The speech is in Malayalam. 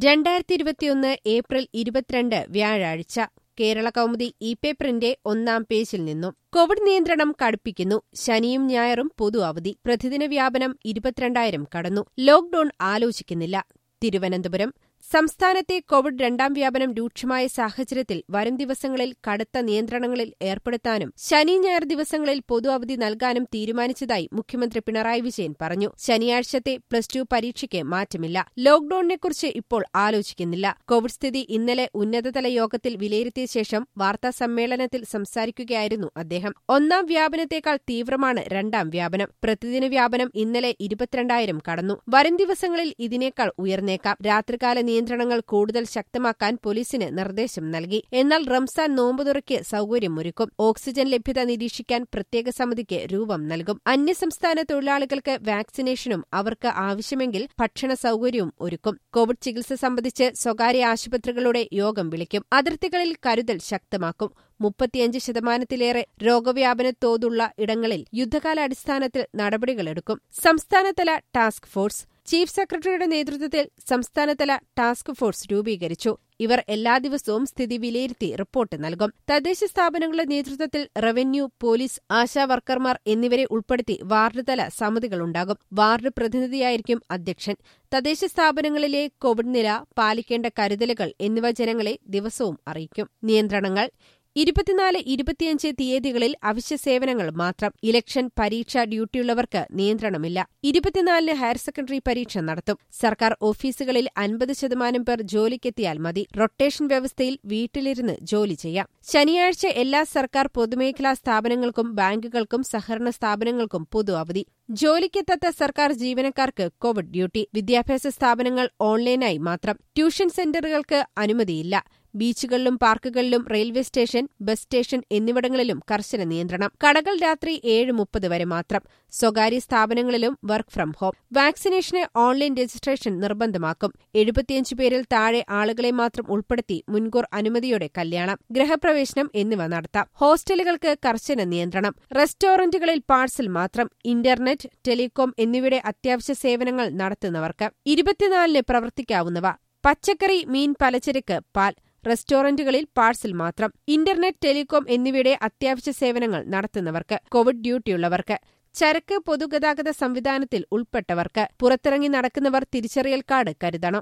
രണ്ടായിരത്തി ഇരുപത്തിയൊന്ന് ഏപ്രിൽ ഇരുപത്തിരണ്ട് വ്യാഴാഴ്ച കേരള കൗമുദി ഇ പേപ്പറിന്റെ ഒന്നാം പേജിൽ നിന്നും കോവിഡ് നിയന്ത്രണം കടുപ്പിക്കുന്നു ശനിയും ഞായറും പൊതു അവധി പ്രതിദിന വ്യാപനം ഇരുപത്തിരണ്ടായിരം കടന്നു ലോക്ഡൌൺ ആലോചിക്കുന്നില്ല തിരുവനന്തപുരം സംസ്ഥാനത്തെ കോവിഡ് രണ്ടാം വ്യാപനം രൂക്ഷമായ സാഹചര്യത്തിൽ വരും ദിവസങ്ങളിൽ കടുത്ത നിയന്ത്രണങ്ങളിൽ ഏർപ്പെടുത്താനും ശനി ഞായർ ദിവസങ്ങളിൽ പൊതു അവധി നൽകാനും തീരുമാനിച്ചതായി മുഖ്യമന്ത്രി പിണറായി വിജയൻ പറഞ്ഞു ശനിയാഴ്ചത്തെ പ്ലസ് ടു പരീക്ഷയ്ക്ക് മാറ്റമില്ല ലോക്ഡൌണിനെക്കുറിച്ച് ഇപ്പോൾ ആലോചിക്കുന്നില്ല കോവിഡ് സ്ഥിതി ഇന്നലെ ഉന്നതതല യോഗത്തിൽ വിലയിരുത്തിയ ശേഷം വാർത്താ സമ്മേളനത്തിൽ സംസാരിക്കുകയായിരുന്നു അദ്ദേഹം ഒന്നാം വ്യാപനത്തേക്കാൾ തീവ്രമാണ് രണ്ടാം വ്യാപനം പ്രതിദിന വ്യാപനം ഇന്നലെ ഇരുപത്തിരണ്ടായിരം കടന്നു വരും ദിവസങ്ങളിൽ ഇതിനേക്കാൾ ഉയർന്നേക്കാം രാത്രികാല നിയന്ത്രണങ്ങൾ കൂടുതൽ ശക്തമാക്കാൻ പോലീസിന് നിർദ്ദേശം നൽകി എന്നാൽ റംസാൻ നോമ്പുതുറയ്ക്ക് സൌകര്യമൊരുക്കും ഓക്സിജൻ ലഭ്യത നിരീക്ഷിക്കാൻ പ്രത്യേക സമിതിക്ക് രൂപം നൽകും അന്യസംസ്ഥാന തൊഴിലാളികൾക്ക് വാക്സിനേഷനും അവർക്ക് ആവശ്യമെങ്കിൽ ഭക്ഷണ സൌകര്യവും ഒരുക്കും കോവിഡ് ചികിത്സ സംബന്ധിച്ച് സ്വകാര്യ ആശുപത്രികളുടെ യോഗം വിളിക്കും അതിർത്തികളിൽ കരുതൽ ശക്തമാക്കും മുപ്പത്തിയഞ്ച് ശതമാനത്തിലേറെ രോഗവ്യാപന തോതുള്ള ഇടങ്ങളിൽ യുദ്ധകാലാടിസ്ഥാനത്തിൽ നടപടികളെടുക്കും സംസ്ഥാനതല ടാസ്ക് ഫോഴ്സ് ചീഫ് സെക്രട്ടറിയുടെ നേതൃത്വത്തിൽ സംസ്ഥാനതല ടാസ്ക് ഫോഴ്സ് രൂപീകരിച്ചു ഇവർ എല്ലാ ദിവസവും സ്ഥിതി വിലയിരുത്തി റിപ്പോർട്ട് നൽകും തദ്ദേശ സ്ഥാപനങ്ങളുടെ നേതൃത്വത്തിൽ റവന്യൂ പോലീസ് ആശാ വർക്കർമാർ എന്നിവരെ ഉൾപ്പെടുത്തി വാർഡ് തല സമിതികളുണ്ടാകും വാർഡ് പ്രതിനിധിയായിരിക്കും അധ്യക്ഷൻ തദ്ദേശ സ്ഥാപനങ്ങളിലെ കോവിഡ് നില പാലിക്കേണ്ട കരുതലുകൾ എന്നിവ ജനങ്ങളെ ദിവസവും അറിയിക്കും നിയന്ത്രണങ്ങൾ ഇരുപത്തിനാല് ഇരുപത്തിയഞ്ച് തീയതികളിൽ അവശ്യ സേവനങ്ങൾ മാത്രം ഇലക്ഷൻ പരീക്ഷ ഡ്യൂട്ടിയുള്ളവർക്ക് നിയന്ത്രണമില്ല ഇരുപത്തിനാലിന് ഹയർ സെക്കൻഡറി പരീക്ഷ നടത്തും സർക്കാർ ഓഫീസുകളിൽ അൻപത് ശതമാനം പേർ ജോലിക്കെത്തിയാൽ മതി റൊട്ടേഷൻ വ്യവസ്ഥയിൽ വീട്ടിലിരുന്ന് ജോലി ചെയ്യാം ശനിയാഴ്ച എല്ലാ സർക്കാർ പൊതുമേഖലാ സ്ഥാപനങ്ങൾക്കും ബാങ്കുകൾക്കും സഹകരണ സ്ഥാപനങ്ങൾക്കും പൊതു അവധി ജോലിക്കെത്താത്ത സർക്കാർ ജീവനക്കാർക്ക് കോവിഡ് ഡ്യൂട്ടി വിദ്യാഭ്യാസ സ്ഥാപനങ്ങൾ ഓൺലൈനായി മാത്രം ട്യൂഷൻ സെന്ററുകൾക്ക് അനുമതിയില്ല ബീച്ചുകളിലും പാർക്കുകളിലും റെയിൽവേ സ്റ്റേഷൻ ബസ് സ്റ്റേഷൻ എന്നിവിടങ്ങളിലും കർശന നിയന്ത്രണം കടകൾ രാത്രി ഏഴ് മുപ്പത് വരെ മാത്രം സ്വകാര്യ സ്ഥാപനങ്ങളിലും വർക്ക് ഫ്രം ഹോം വാക്സിനേഷന് ഓൺലൈൻ രജിസ്ട്രേഷൻ നിർബന്ധമാക്കും എഴുപത്തിയഞ്ച് പേരിൽ താഴെ ആളുകളെ മാത്രം ഉൾപ്പെടുത്തി മുൻകൂർ അനുമതിയോടെ കല്യാണം ഗൃഹപ്രവേശനം എന്നിവ നടത്താം ഹോസ്റ്റലുകൾക്ക് കർശന നിയന്ത്രണം റെസ്റ്റോറന്റുകളിൽ പാഴ്സൽ മാത്രം ഇന്റർനെറ്റ് ടെലികോം എന്നിവയുടെ അത്യാവശ്യ സേവനങ്ങൾ നടത്തുന്നവർക്ക് ഇരുപത്തിനാലിന് പ്രവർത്തിക്കാവുന്നവ പച്ചക്കറി മീൻ പലചരക്ക് പാൽ റെസ്റ്റോറന്റുകളിൽ പാഴ്സൽ മാത്രം ഇന്റർനെറ്റ് ടെലികോം എന്നിവയുടെ അത്യാവശ്യ സേവനങ്ങൾ നടത്തുന്നവർക്ക് കോവിഡ് ഡ്യൂട്ടിയുള്ളവർക്ക് ചരക്ക് പൊതുഗതാഗത സംവിധാനത്തിൽ ഉൾപ്പെട്ടവർക്ക് പുറത്തിറങ്ങി നടക്കുന്നവർ തിരിച്ചറിയൽ കാർഡ് കരുതണം